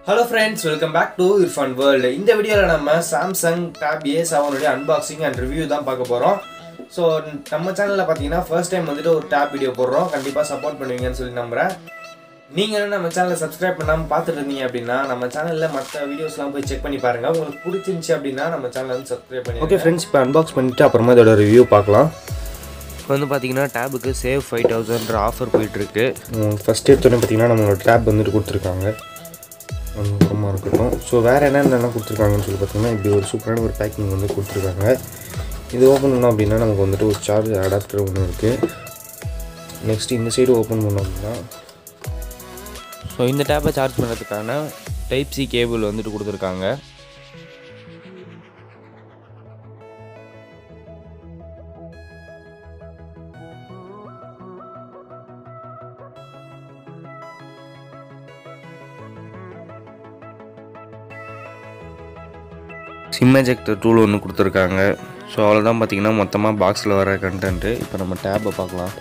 Hello friends welcome back to Irfan world இந்த வீடியோவில் நம்ம சாம்சங் டேப் ஏ செவனுடைய அன்பாக்சிங் அண்ட் ரிவ்யூ தான் பார்க்க போகிறோம் ஸோ நம்ம சேனலில் பார்த்தீங்கன்னா ஃபர்ஸ்ட் டைம் வந்துட்டு ஒரு டேப் வீடியோ போடுறோம் கண்டிப்பாக சப்போர்ட் பண்ணுவீங்கன்னு சொல்லி நம்புகிறேன் நீங்கள் நம்ம சேனலை சப்ஸ்கிரைப் பண்ணாமல் பார்த்துட்டு இருந்தீங்க அப்படின்னா நம்ம சேனலில் மற்ற வீடியோஸ்லாம் போய் செக் பண்ணி பாருங்கள் உங்களுக்கு பிடிச்சிருந்துச்சி அப்படின்னா நம்ம சேனலை வந்து சப்ஸ்கிரைப் பண்ணி ஓகே ஃப்ரெண்ட்ஸ் இப்போ அன்பாக்ஸ் பண்ணிவிட்டு அப்புறமா இதோட ரிவ்யூ பார்க்கலாம் இப்போ வந்து பார்த்தீங்கன்னா டேபுக்கு சேவ் ஃபைவ் தௌசண்ட்ற ஆஃபர் போயிட்டுருக்கு ஃபஸ்ட் எடுத்தோடனே பார்த்தீங்கன்னா நம்மளோட டேப் வந்துட்டு கொடுத்துருக்காங்க அப்புறமா இருக்கட்டும் ஸோ வேறு என்னென்ன கொடுத்துருக்காங்கன்னு சொல்லி பார்த்தீங்கன்னா இப்படி ஒரு சூப்பரான ஒரு பேக்கிங் வந்து கொடுத்துருக்காங்க இது ஓப்பன் பண்ணோம் அப்படின்னா நமக்கு வந்துட்டு ஒரு சார்ஜ் அடாப்டர் ஒன்று இருக்குது நெக்ஸ்ட் இந்த சைடு ஓப்பன் பண்ணோம் அப்படின்னா ஸோ இந்த டேப்பை சார்ஜ் பண்ணுறதுக்கான டைப் சி கேபிள் வந்துட்டு கொடுத்துருக்காங்க சிம் எஜெக்டர் டூல் ஒன்று கொடுத்துருக்காங்க ஸோ அவ்வளோதான் பார்த்தீங்கன்னா மொத்தமாக பாக்ஸில் வர கண்டென்ட்டு இப்போ நம்ம டேப்பை பார்க்கலாம்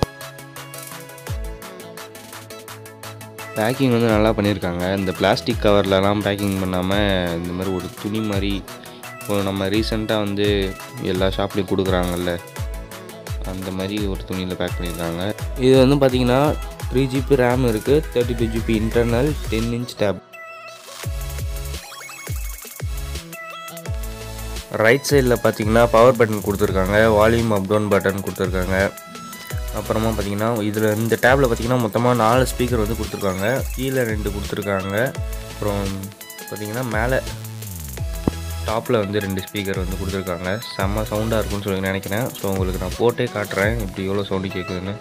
பேக்கிங் வந்து நல்லா பண்ணியிருக்காங்க இந்த பிளாஸ்டிக் கவர்லலாம் பேக்கிங் பண்ணாமல் இந்த மாதிரி ஒரு துணி மாதிரி இப்போ நம்ம ரீசெண்டாக வந்து எல்லா ஷாப்லேயும் கொடுக்குறாங்கல்ல அந்த மாதிரி ஒரு துணியில் பேக் பண்ணியிருக்காங்க இது வந்து பார்த்திங்கன்னா த்ரீ ஜிபி ரேம் இருக்குது thirty two GB internal ten inch tab right சைடில் பார்த்தீங்கன்னா பவர் பட்டன் கொடுத்துருக்காங்க வால்யூம் அப் டவுன் பட்டன் கொடுத்துருக்காங்க அப்புறமா பார்த்தீங்கன்னா இதில் இந்த டேப்பில் பார்த்தீங்கன்னா மொத்தமாக நாலு ஸ்பீக்கர் வந்து கொடுத்துருக்காங்க கீழே ரெண்டு கொடுத்துருக்காங்க அப்புறம் பார்த்தீங்கன்னா மேலே டாப்பில் வந்து ரெண்டு ஸ்பீக்கர் வந்து கொடுத்துருக்காங்க செம்ம சவுண்டாக இருக்கும்னு சொல்லி நினைக்கிறேன் ஸோ உங்களுக்கு நான் போட்டே காட்டுறேன் இப்படி எவ்வளோ சவுண்டு கேட்குதுன்னு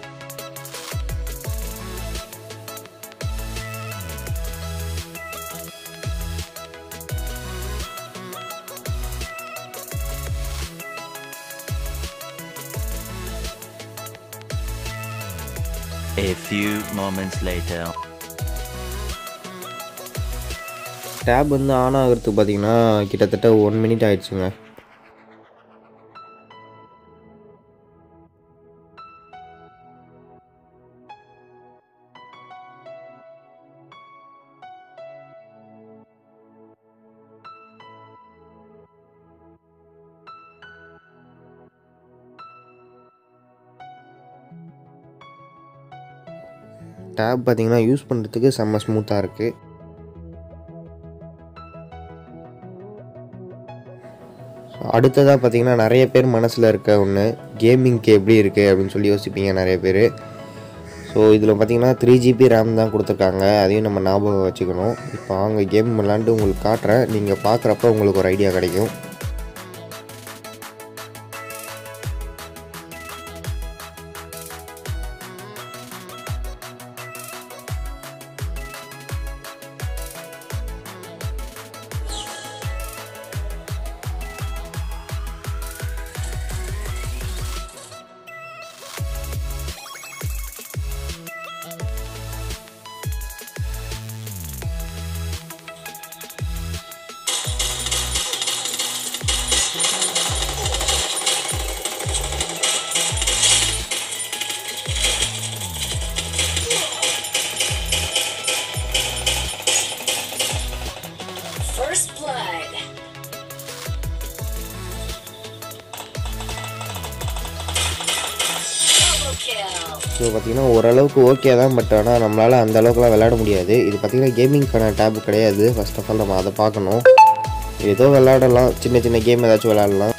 A few moments later. Tab வந்து ஆன் ஆகிறதுக்கு பார்த்தீங்கன்னா கிட்டத்தட்ட ஒன் மினிட் ஆயிடுச்சுங்க டேப் பார்த்தீங்கன்னா யூஸ் பண்ணுறதுக்கு செம்ம ஸ்மூத்தாக இருக்குது அடுத்ததாக பார்த்தீங்கன்னா நிறைய பேர் மனசில் இருக்க ஒன்று கேமிங்க்கு எப்படி இருக்குது அப்படின்னு சொல்லி யோசிப்பீங்க நிறைய பேர் ஸோ இதில் பார்த்தீங்கன்னா த்ரீ ஜிபி ரேம் தான் கொடுத்துருக்காங்க அதையும் நம்ம ஞாபகம் வச்சுக்கணும் இப்போ அவங்க கேம் விளாண்டு உங்களுக்கு காட்டுறேன் நீங்கள் பார்க்குறப்ப உங்களுக்கு ஒரு ஐடியா கிடைக்கும் First blood. Double kill. So பார்த்தீங்கன்னா ஓரளவுக்கு ஓகே தான் பட் ஆனால் நம்மளால் அந்த அளவுக்குலாம் விளையாட முடியாது இது பார்த்தீங்கன்னா கேமிங்க்கான டேப் கிடையாது ஃபர்ஸ்ட் ஆஃப் ஆல் நம்ம அதை பார்க்கணும் ஏதோ விளையாடலாம் சின்ன சின்ன கேம் ஏதாச்சும் விளையாடலாம்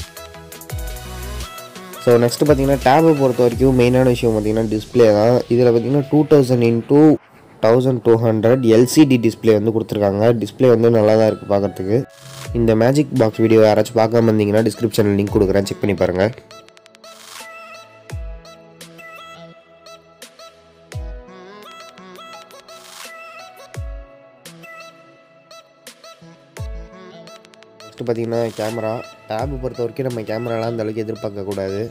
ஸோ நெக்ஸ்ட் பார்த்தீங்கன்னா டேபை பொறுத்த வரைக்கும் மெயினான விஷயம் பார்த்தீங்கன்னா டிஸ்பிளே தான் இதில் பார்த்தீங்கன்னா two thousand into thousand two hundred LCD display வந்து கொடுத்துருக்காங்க டிஸ்பிளே வந்து நல்லா தான் இருக்குது பார்க்குறதுக்கு இந்த மேஜிக் பாக்ஸ் வீடியோ யாராச்சும் பார்க்காம இருந்தீங்கன்னா டிஸ்கிரிப்ஷனில் லிங்க் கொடுக்குறேன் செக் பண்ணி பாருங்கள் நெக்ஸ்ட் பார்த்தீங்கன்னா கேமரா டேபை பொறுத்த வரைக்கும் நம்ம கேமராலாம் அந்த அளவுக்கு எதிர்பார்க்கக்கூடாது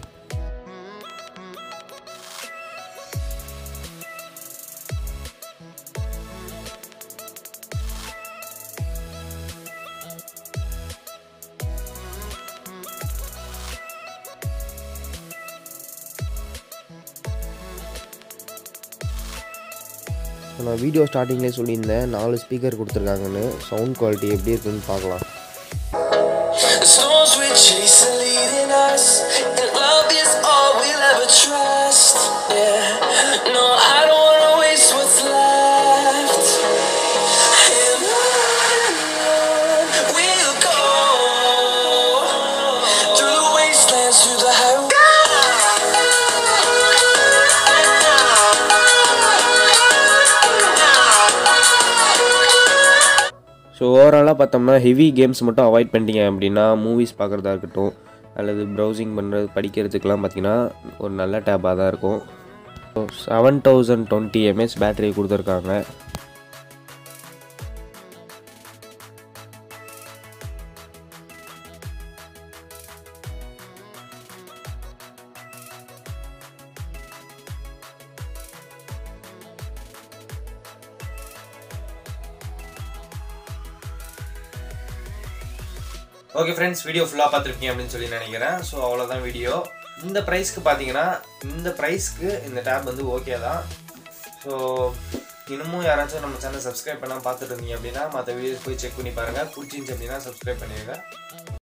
நான் வீடியோ ஸ்டார்டிங்லேயே சொல்லியிருந்தேன் நாலு ஸ்பீக்கர் கொடுத்துருக்காங்கன்னு சவுண்ட் குவாலிட்டி எப்படி இருக்குன்னு பார்க்கலாம் The storms we chase are leading us, and love is all we'll ever trust. Yeah, no, I don't wanna waste what's left. And on we'll go through the wastelands, through the so ஓவராலாக பார்த்தோம்னா heavy games மட்டும் avoid பண்ணிட்டீங்க அப்படின்னா movies பார்க்குறதா இருக்கட்டும் அல்லது browsing பண்ணுறது படிக்கிறதுக்கெலாம் பார்த்தீங்கன்னா ஒரு நல்ல டேப்பாக தான் இருக்கும் so seven thousand twenty mAh battery கொடுத்துருக்காங்க ஓகே ஃப்ரெண்ட்ஸ் வீடியோ ஃபுல்லாக பார்த்துருக்கீங்க அப்படின்னு சொல்லி நினைக்கிறேன் ஸோ அவ்வளோதான் வீடியோ இந்த ப்ரைஸ்க்கு பார்த்தீங்கன்னா இந்த ப்ரைஸ்க்கு இந்த டேப் வந்து ஓகே தான் ஸோ இன்னமும் யாராச்சும் நம்ம சேனல் சப்ஸ்கிரைப் பண்ணால் பார்த்துட்டு இருந்தீங்க அப்படின்னா மற்ற வீடியோஸ் போய் செக் பண்ணி பாருங்கள் பிடிச்சிருந்துச்சு அப்படின்னா சப்ஸ்கிரைப் பண்ணிடுங்க